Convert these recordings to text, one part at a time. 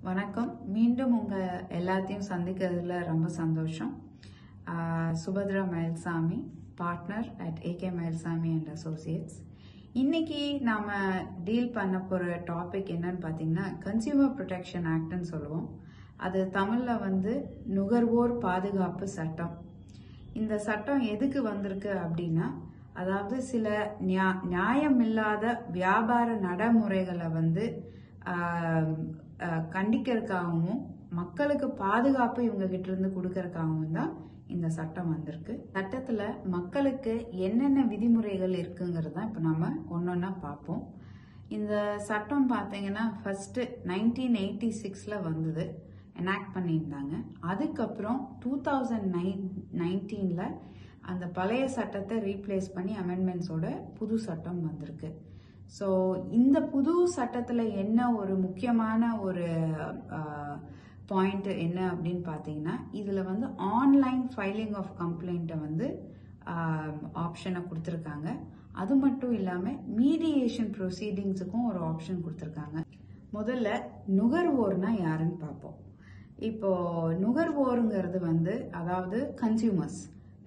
வணக்கம் மீண்டும் உங்க எல்லாத்தையும் சந்திக்கிறதுல ரொம்ப சந்தோஷம் ah Subhadra Mayilsamy partner at AK Mayilsamy and associates இன்னைக்கு நாம டீல் பண்ண போற டாபிக் என்னன்னு பாத்தீங்கன்னா கன்சியூமர் ப்ரொடெக்ஷன் ஆக்ட்னு சொல்லுவோம் அது தமிழ்ல வந்து நுகர்வோர் பாதுகாப்பு சட்டம் இந்த சட்டம் எதுக்கு வந்திருக்கு அப்படின்னா அதாவது சில நியா- நியாயமில்லாத வியாபார நடைமுறைகளை வந்து ஆஹ், ஆஹ், கண்டிக்கிறதுக்காகவும் மக்களுக்கு பாதுகாப்பு இவங்க கிட்ட இருந்து கொடுக்கறதுக்காகவும் தான் இந்த சட்டம் வந்திருக்கு சட்டத்துல மக்களுக்கு என்னென்ன விதிமுறைகள் இருக்குங்கிறது தான் இப்போ நம்ம ஒன்னொன்னா பார்ப்போம் இந்த சட்டம் பார்த்தீங்கன்னா ஃபர்ஸ்ட் நைன்டீன் எயிட்டி சிக்ஸ்ல வந்தது எனாக்ட் பண்ணியிருந்தாங்க அதுக்கப்புறம் டூ தௌசண்ட் நைன் நைன்டீன்ல அந்த பழைய சட்டத்தை ரீப்ளேஸ் பண்ணி அமெண்ட்மெண்ட்ஸோட புது சட்டம் வந்திருக்கு ஸோ இந்த புது சட்டத்தில் என்ன ஒரு முக்கியமான ஒரு பாயிண்ட் என்ன அப்படின்னு பார்த்தீங்கன்னா இதில் வந்து ஆன்லைன் ஃபைலிங் ஆஃப் கம்ப்ளைண்ட்டை வந்து ஆப்ஷனை கொடுத்துருக்காங்க அது மட்டும் இல்லாமல் மீடியேஷன் ப்ரொசீடிங்ஸுக்கும் ஒரு ஆப்ஷன் கொடுத்துருக்காங்க முதல்ல நுகர்வோர்னா யாருன்னு பார்ப்போம் இப்போ நுகர்வோருங்கிறது வந்து அதாவது கன்சியூமர்ஸ்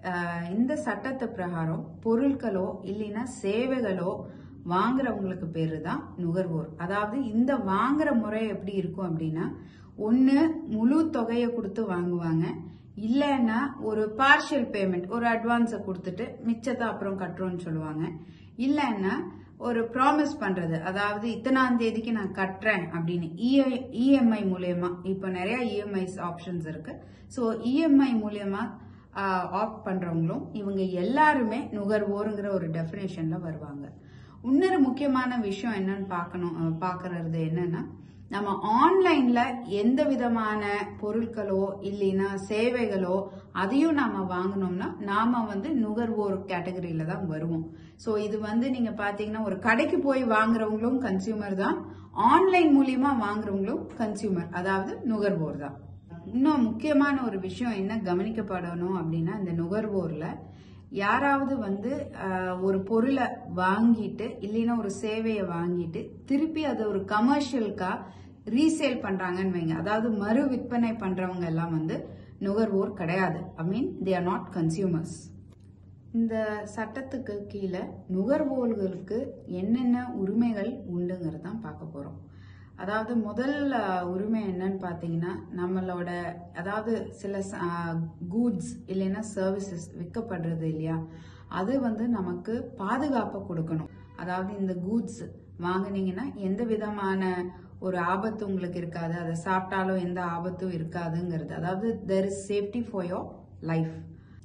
இந்த சட்டத்து பிரகாரம் பொருட்களோ இல்லைன்னா சேவைகளோ வாங்குறவங்களுக்கு பேரு தான் நுகர்வோர் அதாவது இந்த வாங்குற முறை எப்படி இருக்கும் அப்படின்னா ஒன்று முழு தொகையை கொடுத்து வாங்குவாங்க இல்லைன்னா ஒரு பார்ஷியல் பேமெண்ட் ஒரு அட்வான்ஸை கொடுத்துட்டு மிச்சத்தை அப்புறம் கட்டுறோம்னு சொல்லுவாங்க இல்லைன்னா ஒரு ப்ராமிஸ் பண்றது அதாவது இத்தனாம் தேதிக்கு நான் கட்டுறேன் அப்படின்னு இஎம்ஐ மூலியமா இப்போ நிறைய இஎம்ஐஸ் ஆப்ஷன்ஸ் இருக்கு ஸோ இஎம்ஐ மூலியமா ஆப்ட் பண்றவங்களும் இவங்க எல்லாருமே நுகர்வோருங்கிற ஒரு டெஃபினேஷன்ல வருவாங்க இன்னொரு முக்கியமான விஷயம் என்னன்னு பார்க்கணும் அஹ், பார்க்கறது என்னன்னா நம்ம ஆன்லைன்ல எந்த விதமான பொருட்களோ இல்லைன்னா சேவைகளோ அதையும் நாம வாங்கினோம்னா நாம வந்து நுகர்வோர் கேட்டகரியில தான் வருவோம் சோ இது வந்து நீங்க பாத்தீங்கன்னா ஒரு கடைக்கு போய் வாங்குறவங்களும் கன்சியூமர் தான் ஆன்லைன் மூலியமா வாங்குறவங்களும் கன்சியூமர் அதாவது நுகர்வோர் தான் இன்னும் முக்கியமான ஒரு விஷயம் என்ன கவனிக்கப்படணும் அப்படின்னா இந்த நுகர்வோர்ல யாராவது வந்து ஆஹ், ஒரு பொருளை வாங்கிட்டு இல்லைன்னா ஒரு சேவையை வாங்கிட்டு திருப்பி அதை ஒரு கமர்ஷியலுக்கா ரீசேல் பண்றாங்கன்னு வைங்க அதாவது மறு விற்பனை பண்றவங்க எல்லாம் வந்து நுகர்வோர் கிடையாது I mean they are not consumers இந்த சட்டத்துக்கு கீழே நுகர்வோர்களுக்கு என்னென்ன உரிமைகள் உண்டுங்கிறது தான் பார்க்க போறோம் அதாவது முதல் அஹ், உரிமை என்னன்னு பார்த்தீங்கன்னா நம்மளோட அதாவது சில கூட்ஸ் இல்லைன்னா சர்வீசஸ் விற்கப்படுறது இல்லையா அது வந்து நமக்கு பாதுகாப்பை கொடுக்கணும் அதாவது இந்த கூட்ஸ் வாங்குனீங்கன்னா எந்த விதமான ஒரு ஆபத்து உங்களுக்கு இருக்காது அதை சாப்பிட்டாலும் எந்த ஆபத்தும் இருக்காதுங்கிறது அதாவது there is safety for your life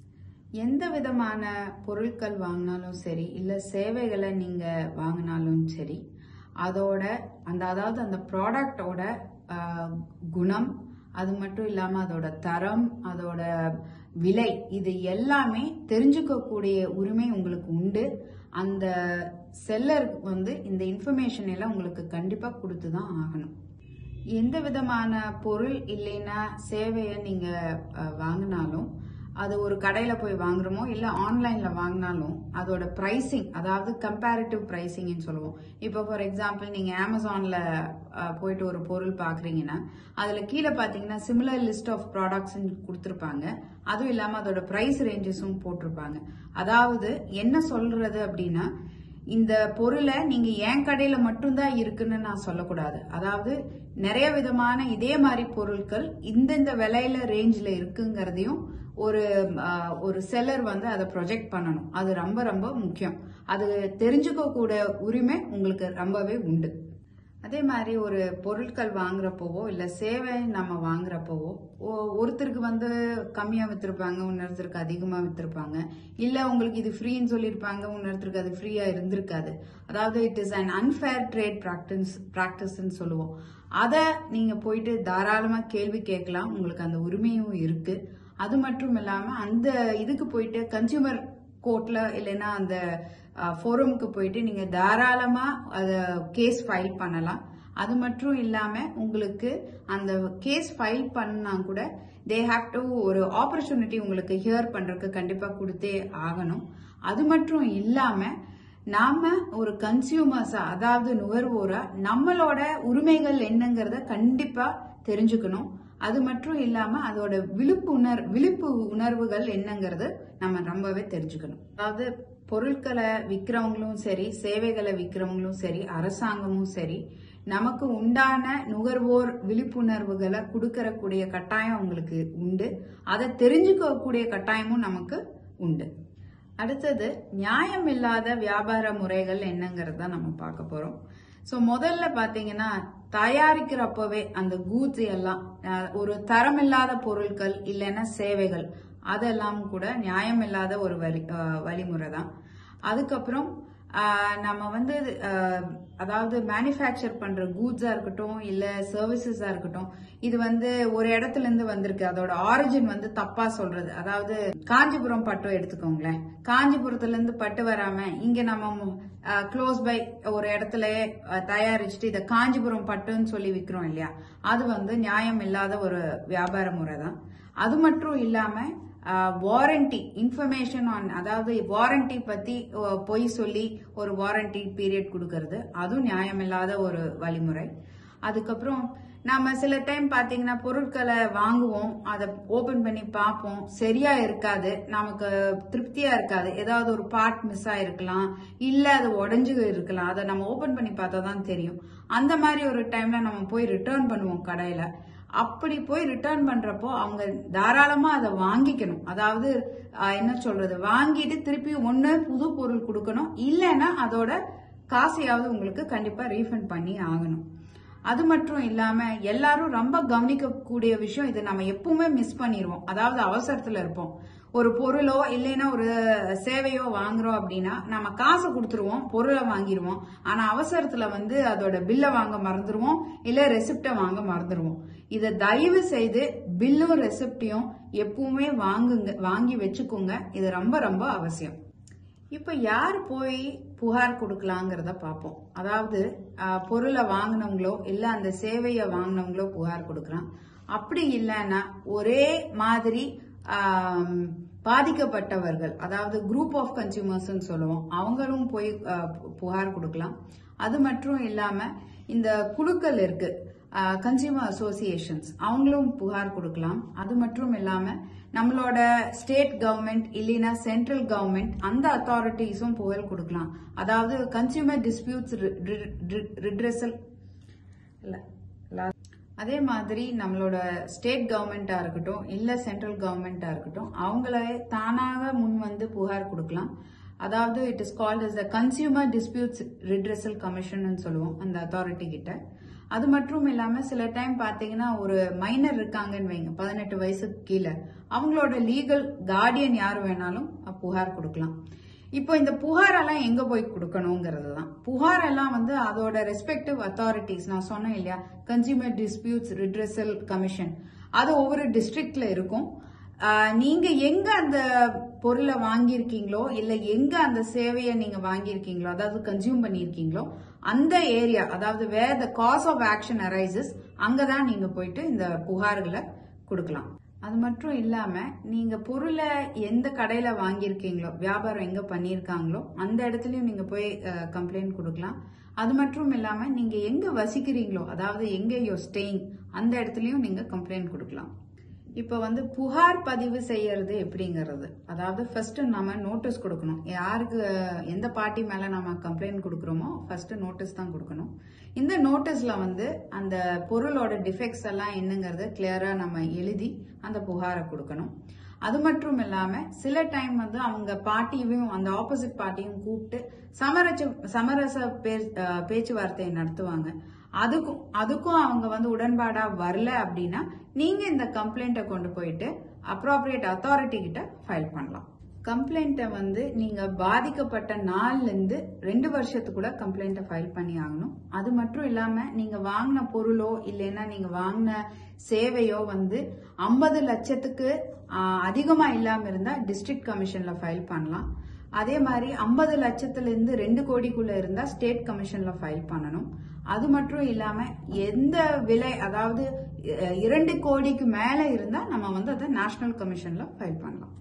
எந்த விதமான பொருட்கள் வாங்கினாலும் சரி இல்ல சேவைகளை நீங்க வாங்கினாலும் சரி அதோட அந்த அதாவது அந்த ப்ராடக்டோட குணம் அது மட்டும் இல்லாம அதோட தரம் அதோட விலை இது எல்லாமே தெரிஞ்சுக்கக்கூடிய உரிமை உங்களுக்கு உண்டு அந்த செல்லர் வந்து இந்த இன்ஃபர்மேஷன் எல்லாம் உங்களுக்கு கண்டிப்பா கொடுத்து தான் ஆகணும் எந்த விதமான பொருள் இல்லைன்னா சேவையை நீங்க அஹ், வாங்கினாலும் அது ஒரு கடையில போய் வாங்குறோமோ இல்ல ஆன்லைன்ல வாங்கினாலும் அதோட பிரைசிங் அதாவது கம்பேரிட்டிவ் பிரைசிங்னு சொல்லுவோம் இப்போ ஃபார் எக்ஸாம்பிள் நீங்க அமேசான்ல அஹ், போயிட்டு ஒரு பொருள் பாக்குறீங்கன்னா அதுல கீழே பாத்தீங்கன்னா சிமிலர் லிஸ்ட் ஆஃப் ப்ராடக்ட்ஸ் கொடுத்துருப்பாங்க அதுவும் இல்லாம அதோட பிரைஸ் ரேஞ்சஸும் போட்டிருப்பாங்க அதாவது என்ன சொல்றது அப்படின்னா இந்த பொருளை நீங்க என் கடையில மட்டும்தான் இருக்குன்னு நான் சொல்லக்கூடாது அதாவது நிறைய விதமான இதே மாதிரி பொருட்கள் இந்தந்த விலையில ரேஞ்சில் இருக்குங்கிறதையும் ஒரு ஆஹ், ஒரு செல்லர் வந்து அதை ப்ரொஜெக்ட் பண்ணணும் அது ரொம்ப ரொம்ப முக்கியம் அது தெரிஞ்சுக்க கூட உரிமை உங்களுக்கு ரொம்பவே உண்டு அதே மாதிரி ஒரு பொருட்கள் வாங்குறப்போவோ இல்ல சேவை நம்ம வாங்குறப்போவோ ஒ- ஒருத்தருக்கு வந்து கம்மியா வித்திருப்பாங்க இன்னொருத்தருக்கு அதிகமா வித்திருப்பாங்க இல்ல உங்களுக்கு இது ஃப்ரீன்னு சொல்லியிருப்பாங்க இன்னொருத்தருக்கு அது ஃப்ரீயா இருந்திருக்காது அதாவது it is un unfair trade practice ப்ராக்டிஸ்ன்னு சொல்லுவோம் அதை நீங்க போயிட்டு தாராளமா கேள்வி கேட்கலாம் உங்களுக்கு அந்த உரிமையும் இருக்கு அது மட்டும் இல்லாம அந்த இதுக்கு போயிட்டு கன்சியூமர் கோர்ட்ல இல்லைன்னா அந்த ஃபோரமுக்கு போயிட்டு நீங்க தாராளமா அத கேஸ் ஃபைல் பண்ணலாம் அது மட்டும் இல்லாம உங்களுக்கு அந்த கேஸ் ஃபைல் பண்ணா கூட தே ஹாவ் டு ஒரு ஆப்பர்ச்சுனிட்டி உங்களுக்கு ஹியர் பண்றதுக்கு கண்டிப்பா கொடுத்தே ஆகணும் அது மட்டும் இல்லாம நாம ஒரு கன்சியூமர்ஸா அதாவது நுகர்வோரா நம்மளோட உரிமைகள் என்னங்கிறத கண்டிப்பா தெரிஞ்சுக்கணும் அது மட்டும் இல்லாம அதோட விழிப்பு உணர் விழிப்பு உணர்வுகள் என்னங்கிறது நம்ம ரொம்பவே தெரிஞ்சுக்கணும் அதாவது பொருட்களை விற்கிறவங்களும் சரி சேவைகளை விற்கிறவங்களும் சரி அரசாங்கமும் சரி நமக்கு உண்டான நுகர்வோர் விழிப்புணர்வுகளை கொடுக்கறக்கூடிய கட்டாயம் அவங்களுக்கு உண்டு அதை தெரிஞ்சுக்கக்கூடிய கட்டாயமும் நமக்கு உண்டு அடுத்தது நியாயம் இல்லாத வியாபார முறைகள் என்னங்கிறது தான் நம்ம பார்க்க போறோம் ஸோ முதல்ல பாத்தீங்கன்னா தயாரிக்கிறப்பவே அந்த கூட்ஸ் எல்லாம் அஹ், ஒரு தரமில்லாத பொருட்கள் இல்லைன்னா சேவைகள் அதெல்லாம் கூட நியாயமில்லாத ஒரு வழி அஹ், வழிமுறை தான் அதுக்கப்புறம் ஆஹ், நம்ம வந்து ஆஹ், அதாவது மேனுஃபேக்சர் பண்ற கூட்ஸா இருக்கட்டும் இல்ல சர்வீசஸா இருக்கட்டும் இது வந்து ஒரு இடத்துல இருந்து வந்திருக்கு அதோட ஆரிஜின் வந்து தப்பா சொல்றது அதாவது காஞ்சிபுரம் பட்டு எடுத்துக்கோங்களேன் காஞ்சிபுரத்துல இருந்து பட்டு வராம இங்க நம்ம க்ளோஸ் பை ஒரு இடத்துல அஹ், தயாரிச்சுட்டு இதை காஞ்சிபுரம் பட்டுன்னு சொல்லி விக்கிறோம் இல்லையா அது வந்து நியாயம் இல்லாத ஒரு வியாபார முறை தான் அது மட்டும் இல்லாம வாரண்டி இன்ஃபர்மேஷன் ஆன் அதாவது வாரண்டி பத்தி அஹ், பொய் சொல்லி ஒரு வாரண்டி பீரியட் கொடுக்கறது அதுவும் நியாயமில்லாத ஒரு வழிமுறை அதுக்கப்புறம் நம்ம சில டைம் பாத்தீங்கன்னா பொருட்களை வாங்குவோம் அதை ஓபன் பண்ணி பார்ப்போம் சரியா இருக்காது நமக்கு திருப்தியா இருக்காது ஏதாவது ஒரு பார்ட் மிஸ் ஆயிருக்கலாம் இல்ல அது உடைஞ்சு இருக்கலாம் அதை நம்ம ஓபன் பண்ணி பார்த்தா தான் தெரியும் அந்த மாதிரி ஒரு டைம்ல நம்ம போய் ரிட்டர்ன் பண்ணுவோம் கடையில அப்படி போய் ரிட்டர்ன் பண்றப்போ அவங்க தாராளமா அதை வாங்கிக்கணும் அதாவது ஆஹ், என்ன சொல்றது வாங்கிட்டு திருப்பி ஒண்ணு புது பொருள் கொடுக்கணும் இல்லைன்னா அதோட காசையாவது உங்களுக்கு கண்டிப்பா ரீஃபண்ட் பண்ணி ஆகணும் அது மட்டும் இல்லாம எல்லாரும் ரொம்ப கவனிக்கக்கூடிய விஷயம் இது நம்ம எப்பவுமே மிஸ் பண்ணிடுவோம் அதாவது அவசரத்துல இருப்போம் ஒரு பொருளோ இல்லைன்னா ஒரு சேவையோ வாங்குறோம் அப்படின்னா நம்ம காசு கொடுத்துருவோம் பொருளை வாங்கிடுவோம் ஆனா அவசரத்துல வந்து அதோட பில்லை வாங்க மறந்துடுவோம் இல்ல ரெசிப்டை வாங்க மறந்துடுவோம் இதை தயவு செய்து பில்லும் ரெசிப்டையும் எப்பவுமே வாங்குங்க வாங்கி வச்சுக்கோங்க இது ரொம்ப ரொம்ப அவசியம் இப்ப யார் போய் புகார் கொடுக்கலாங்கிறத பார்ப்போம் அதாவது ஆஹ், பொருளை வாங்கினவங்களோ இல்ல அந்த சேவையை வாங்கினவங்களோ புகார் கொடுக்கலாம் அப்படி இல்லைன்னா ஒரே மாதிரி ஆம், பாதிக்கப்பட்டவர்கள் அதாவது குரூப் ஆஃப் கன்சியூமர்ஸ் சொல்லுவோம் அவங்களும் போய் ஆஹ், பு- புகார் கொடுக்கலாம் அது மட்டும் இல்லாம இந்த குழுக்கள் இருக்கு கன்சியூமர் அசோசியேஷன்ஸ் அவங்களும் புகார் கொடுக்கலாம் அது மட்டும் இல்லாம நம்மளோட ஸ்டேட் கவர்மெண்ட் இல்லைன்னா சென்ட்ரல் கவர்மெண்ட் அந்த அத்தாரிட்டிஸும் புகார் கொடுக்கலாம் அதாவது கன்சியூமர் டிஸ்பியூட்ஸ் ரிட்ரெசல் இல்ல லா- அதே மாதிரி நம்மளோட ஸ்டேட் கவர்மெண்டா இருக்கட்டும் இல்ல சென்ட்ரல் கவர்மெண்டா இருக்கட்டும் அவங்களே தானாக முன் வந்து புகார் கொடுக்கலாம் அதாவது it is called as the consumer disputes redressal commission சொல்லுவோம் அந்த அத்தாரிட்டி கிட்ட அது மட்டும் இல்லாம சில டைம் பாத்தீங்கன்னா ஒரு மைனர் இருக்காங்கன்னு வைங்க பதினெட்டு வயசுக்கு கீழே அவங்களோட லீகல் கார்டியன் யார் வேணாலும் புகார் கொடுக்கலாம் இப்போ இந்த புகாரெல்லாம் எங்க போய் கொடுக்கணுங்கிறது தான் புகாரெல்லாம் வந்து அதோட ரெஸ்பெக்டிவ் அத்தாரிட்டிஸ் நான் சொன்னேன் இல்லையா கன்சியூமர் டிஸ்பியூட்ஸ் ரிட்ரெசல் கமிஷன் அது ஒவ்வொரு டிஸ்ட்ரிக்ட்ல இருக்கும் ஆஹ், நீங்க எங்க அந்த பொருளை வாங்கியிருக்கீங்களோ இல்ல எங்க அந்த சேவையை நீங்க வாங்கியிருக்கீங்களோ அதாவது கன்சியூம் பண்ணியிருக்கீங்களோ அந்த ஏரியா அதாவது where the cause of action arises அங்கதான் நீங்க போயிட்டு இந்த புகார்களை கொடுக்கலாம் அது மட்டும் இல்லாம நீங்க பொருளை எந்த கடையில வாங்கியிருக்கீங்களோ வியாபாரம் எங்க பண்ணியிருக்காங்களோ அந்த இடத்துலயும் நீங்க போய் கம்ப்ளைண்ட் கொடுக்கலாம் அது மட்டும் இல்லாம நீங்க எங்க வசிக்கிறீங்களோ அதாவது எங்க யோ ஸ்டேயிங் அந்த இடத்துலயும் நீங்க கம்ப்ளைண்ட் கொடுக்கலாம் இப்போ வந்து புகார் பதிவு செய்யறது எப்படிங்கிறது அதாவது ஃபர்ஸ்ட் நம்ம நோட்டீஸ் கொடுக்கணும் யாருக்கு அஹ், எந்த பார்ட்டி மேல நம்ம கம்ப்ளைண்ட் கொடுக்குறோமோ ஃபர்ஸ்ட் நோட்டீஸ் தான் கொடுக்கணும் இந்த நோட்டீஸ்ல வந்து அந்த பொருளோட டிஃபெக்ட்ஸ் எல்லாம் என்னங்கிறத கிளியரா நம்ம எழுதி அந்த புகாரை கொடுக்கணும் அது மட்டும் இல்லாம சில டைம் வந்து அவங்க பார்ட்டியையும் அந்த ஆப்போசிட் பார்ட்டியும் கூப்பிட்டு சமரச சமரச பே- அஹ், பேச்சுவார்த்தையை நடத்துவாங்க அதுக்கும் அதுக்கும் அவங்க வந்து உடன்பாடா வரல அப்படின்னா நீங்க இந்த கம்ப்ளைண்ட்டை கொண்டு போயிட்டு அப்ராப்ரியேட் அத்தாரிட்டி கிட்ட ஃபைல் பண்ணலாம் கம்ப்ளைண்ட்டை வந்து நீங்க பாதிக்கப்பட்ட நாள்ல இருந்து ரெண்டு வருஷத்துக்குள்ள கம்ப்ளைண்ட்டை ஃபைல் பண்ணி ஆகணும் அது மட்டும் இல்லாம நீங்க வாங்கின பொருளோ இல்லைன்னா நீங்க வாங்கின சேவையோ வந்து ஐம்பது லட்சத்துக்கு ஆஹ், அதிகமா இல்லாம இருந்தா டிஸ்ட்ரிக்ட் கமிஷன்ல ஃபைல் பண்ணலாம் அதே மாதிரி ஐம்பது லட்சத்துல இருந்து ரெண்டு கோடிக்குள்ள இருந்தா ஸ்டேட் கமிஷன்ல ஃபைல் பண்ணணும் அது மட்டும் இல்லாம எந்த விலை அதாவது அஹ், இரண்டு கோடிக்கு மேல இருந்தா நம்ம வந்து அதை நேஷனல் கமிஷன்ல ஃபைல் பண்ணலாம்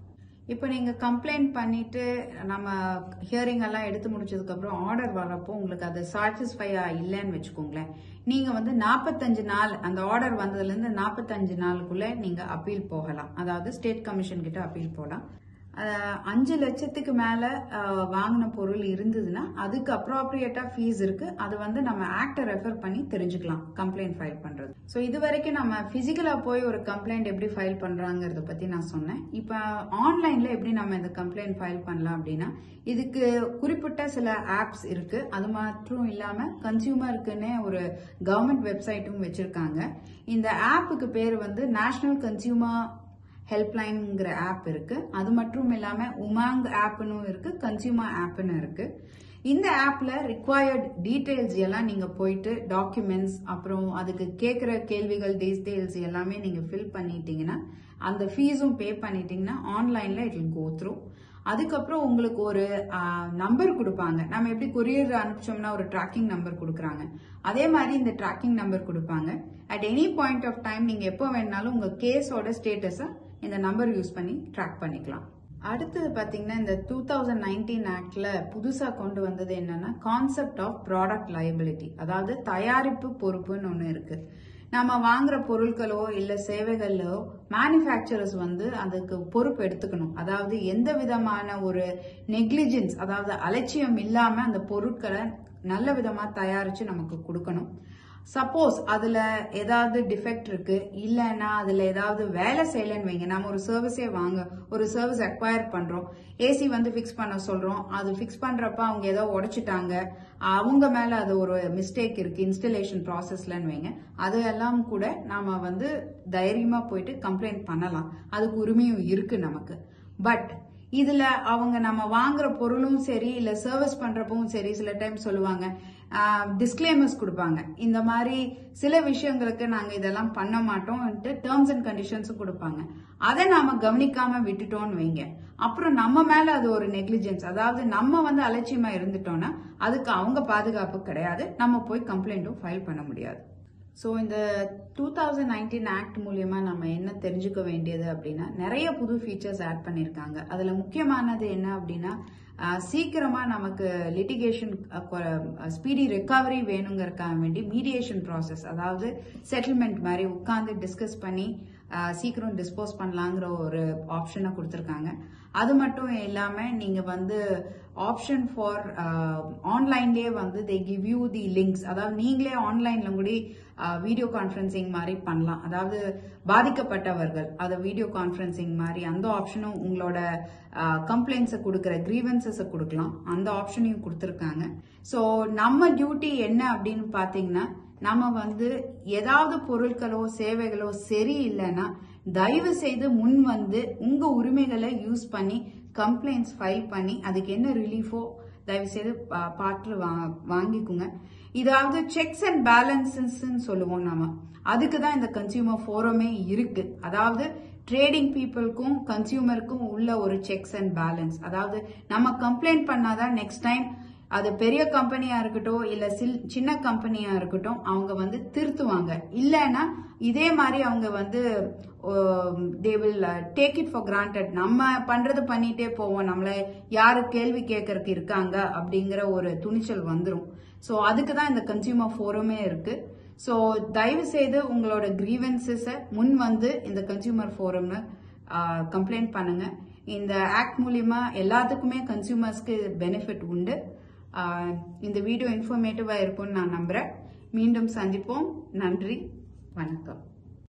இப்போ நீங்க கம்ப்ளைண்ட் பண்ணிட்டு நம்ம ஹியரிங் எல்லாம் எடுத்து முடிச்சதுக்கு அப்புறம் ஆர்டர் வரப்போ உங்களுக்கு அது சாட்டிஸ்ஃபையா இல்லைன்னு வச்சுக்கோங்களேன் நீங்க வந்து நாற்பத்தஞ்சு நாள் அந்த ஆர்டர் வந்ததுல இருந்து நாற்பத்தஞ்சு நாளுக்குள்ள நீங்க அப்பீல் போகலாம் அதாவது ஸ்டேட் கமிஷன் கிட்ட அப்பீல் போகலாம் அஹ் அஞ்சு லட்சத்துக்கு மேல அஹ், வாங்கின பொருள் இருந்ததுன்னா அதுக்கு அப்ராப்ரியேட்டா ஃபீஸ் இருக்கு அது வந்து நம்ம ஆக்டை ரெஃபர் பண்ணி தெரிஞ்சுக்கலாம் கம்ப்ளைண்ட் ஃபைல் பண்றது ஸோ இது வரைக்கும் நம்ம பிசிக்கலா போய் ஒரு கம்ப்ளைண்ட் எப்படி ஃபைல் பண்றாங்கிறத பத்தி நான் சொன்னேன் இப்போ ஆன்லைன்ல எப்படி நம்ம இந்த கம்ப்ளைண்ட் ஃபைல் பண்ணலாம் அப்படின்னா இதுக்கு குறிப்பிட்ட சில ஆப்ஸ் இருக்கு அது மட்டும் இல்லாம கன்சியூமருக்குன்னே ஒரு கவர்மெண்ட் வெப்சைட்டும் வச்சிருக்காங்க இந்த ஆப்புக்கு பேர் வந்து நேஷனல் கன்சியூமர் ஹெல்ப்லைன்ங்கிற ஆப் இருக்கு அது மட்டும் இல்லாம உமாங் ஆப்னு இருக்கு கன்சியூமர் ஆப்னு இருக்கு இந்த ஆப்ல ரிக்வயர்ட் டீடைல்ஸ் எல்லாம் நீங்க போயிட்டு டாக்குமெண்ட்ஸ் அப்புறம் அதுக்கு கேட்குற கேள்விகள் டீடைல்ஸ் எல்லாமே நீங்க ஃபில் பண்ணிட்டீங்கன்னா அந்த ஃபீஸும் பே பண்ணிட்டீங்கன்னா ஆன்லைன்ல இட் will கோ த்ரூ அதுக்கப்புறம் உங்களுக்கு ஒரு நம்பர் கொடுப்பாங்க நம்ம எப்படி கொரியர் அனுப்பிச்சோம்னா ஒரு ட்ராக்கிங் நம்பர் கொடுக்குறாங்க அதே மாதிரி இந்த ட்ராக்கிங் நம்பர் கொடுப்பாங்க at any point of time நீங்க எப்போ வேணாலும் உங்க கேஸோட ஸ்டேட்டஸை இந்த நம்பர் யூஸ் பண்ணி ட்ராக் பண்ணிக்கலாம் அடுத்தது பாத்தீங்கன்னா இந்த டூ தௌசண்ட் நைன்டீன் ஆக்ட்ல புதுசா கொண்டு வந்தது என்னன்னா கான்செப்ட் ஆஃப் ப்ராடக்ட் liability அதாவது தயாரிப்பு பொறுப்புன்னு ஒன்று இருக்கு நம்ம வாங்குற பொருட்களோ இல்ல சேவைகளோ மேனுஃபேக்சரர்ஸ் வந்து அதுக்கு பொறுப்பு எடுத்துக்கணும் அதாவது எந்த விதமான ஒரு நெக்லிஜென்ஸ் அதாவது அலட்சியம் இல்லாம அந்த பொருட்களை நல்ல விதமா தயாரிச்சு நமக்கு கொடுக்கணும் சப்போஸ் அதுல ஏதாவது டிஃபெக்ட் இருக்கு இல்லைன்னா அதுல ஏதாவது வேலை செய்யலைன்னு வைங்க நம்ம ஒரு சர்வீஸே வாங்க ஒரு சர்வீஸ் அக்வயர் பண்றோம் ஏசி வந்து ஃபிக்ஸ் பண்ண சொல்றோம் அது ஃபிக்ஸ் பண்றப்ப அவங்க ஏதோ உடைச்சிட்டாங்க அவங்க மேல அது ஒரு மிஸ்டேக் இருக்கு இன்ஸ்டலேஷன் ப்ராசஸ்லன்னு வைங்க அது எல்லாம் கூட நாம வந்து தைரியமா போயிட்டு கம்ப்ளைண்ட் பண்ணலாம் அதுக்கு உரிமையும் இருக்கு நமக்கு பட் இதுல அவங்க நம்ம வாங்குற பொருளும் சரி இல்ல சர்வீஸ் பண்றப்பவும் சரி சில டைம் சொல்லுவாங்க டிஸ்க்ளைமர்ஸ் கொடுப்பாங்க இந்த மாதிரி சில விஷயங்களுக்கு நாங்க இதெல்லாம் பண்ண மாட்டோம்ட்டு டேர்ம்ஸ் அண்ட் கண்டிஷன்ஸும் கொடுப்பாங்க அதை நாம கவனிக்காம விட்டுட்டோம்னு வைங்க அப்புறம் நம்ம மேல அது ஒரு நெக்லிஜென்ஸ் அதாவது நம்ம வந்து அலட்சியமா இருந்துட்டோம்னா அதுக்கு அவங்க பாதுகாப்பு கிடையாது நம்ம போய் கம்ப்ளைண்ட்டும் ஃபைல் பண்ண முடியாது ஸோ இந்த டூ தௌசண்ட் நைன்டீன் ஆக்ட் மூலியமா நம்ம என்ன தெரிஞ்சுக்க வேண்டியது அப்படின்னா நிறைய புது ஃபீச்சர்ஸ் ஆட் பண்ணியிருக்காங்க அதுல முக்கியமானது என்ன அப்படின்னா ஆஹ், சீக்கிரமா நமக்கு லிட்டிகேஷன் ஸ்பீடி ரெக்கவரி வேணுங்கிறதுக்காக வேண்டி மீடியேஷன் ப்ராசஸ் அதாவது செட்டில்மெண்ட் மாதிரி உட்கார்ந்து டிஸ்கஸ் பண்ணி ஆஹ், சீக்கிரம் டிஸ்போஸ் பண்ணலாங்கிற ஒரு ஆப்ஷனை கொடுத்துருக்காங்க அது மட்டும் இல்லாம நீங்க வந்து ஆப்ஷன் ஃபார் ஆன்லைன்லயே வந்து they give you the links அதாவது நீங்களே ஆன்லைன்ல கூட வீடியோ கான்ஃபரன்சிங் மாதிரி பண்ணலாம் அதாவது பாதிக்கப்பட்டவர்கள் அதை வீடியோ கான்ஃபரன்சிங் மாதிரி அந்த ஆப்ஷனும் உங்களோட கம்ப்ளைண்ட்ஸை கொடுக்குற கிரீவன்சஸை கொடுக்கலாம் அந்த ஆப்ஷனையும் கொடுத்துருக்காங்க ஸோ நம்ம டியூட்டி என்ன அப்படின்னு பார்த்தீங்கன்னா நம்ம வந்து ஏதாவது பொருட்களோ சேவைகளோ சரியில்லைன்னா தயவு செய்து முன் வந்து உங்க உரிமைகளை யூஸ் பண்ணி கம்ப்ளைண்ட்ஸ் ஃபைல் பண்ணி அதுக்கு என்ன ரிலீஃபோ தயவு செய்து பா- பார்த்து வா- வாங்கிக்குங்க இதாவது செக்ஸ் அண்ட் பேலன்சஸ் சொல்லுவோம் நாம அதுக்கு தான் இந்த கன்சியூமர் ஃபோரமே இருக்கு அதாவது ட்ரேடிங் பீப்புளுக்கும் கன்சியூமருக்கும் உள்ள ஒரு செக்ஸ் அண்ட் பேலன்ஸ் அதாவது நம்ம கம்ப்ளைண்ட் பண்ணாதான் நெக்ஸ்ட் டைம் அது பெரிய கம்பெனியா இருக்கட்டும் இல்ல சில்- சின்ன கம்பெனியா இருக்கட்டும் அவங்க வந்து திருத்துவாங்க இல்லைன்னா இதே மாதிரி அவங்க வந்து they will take it for granted நம்ம பண்றது பண்ணிட்டே போவோம் நம்மள யாரு கேள்வி கேட்கறதுக்கு இருக்காங்க அப்படிங்கிற ஒரு துணிச்சல் வந்துரும் ஸோ அதுக்கு தான் இந்த கன்சியூமர் ஃபோரமே இருக்கு ஸோ தயவு செய்து உங்களோட கிரீவன்சஸை முன் வந்து இந்த கன்சியூமர் ஃபோரம்னு கம்ப்ளைண்ட் பண்ணுங்க இந்த ஆக்ட் மூலியமா எல்லாத்துக்குமே கன்சியூமர்ஸ்க்கு பெனிஃபிட் உண்டு ஆஹ் இந்த வீடியோ இன்ஃபர்மேட்டிவா இருக்கும்னு நான் நம்புறேன் மீண்டும் சந்திப்போம் நன்றி வணக்கம்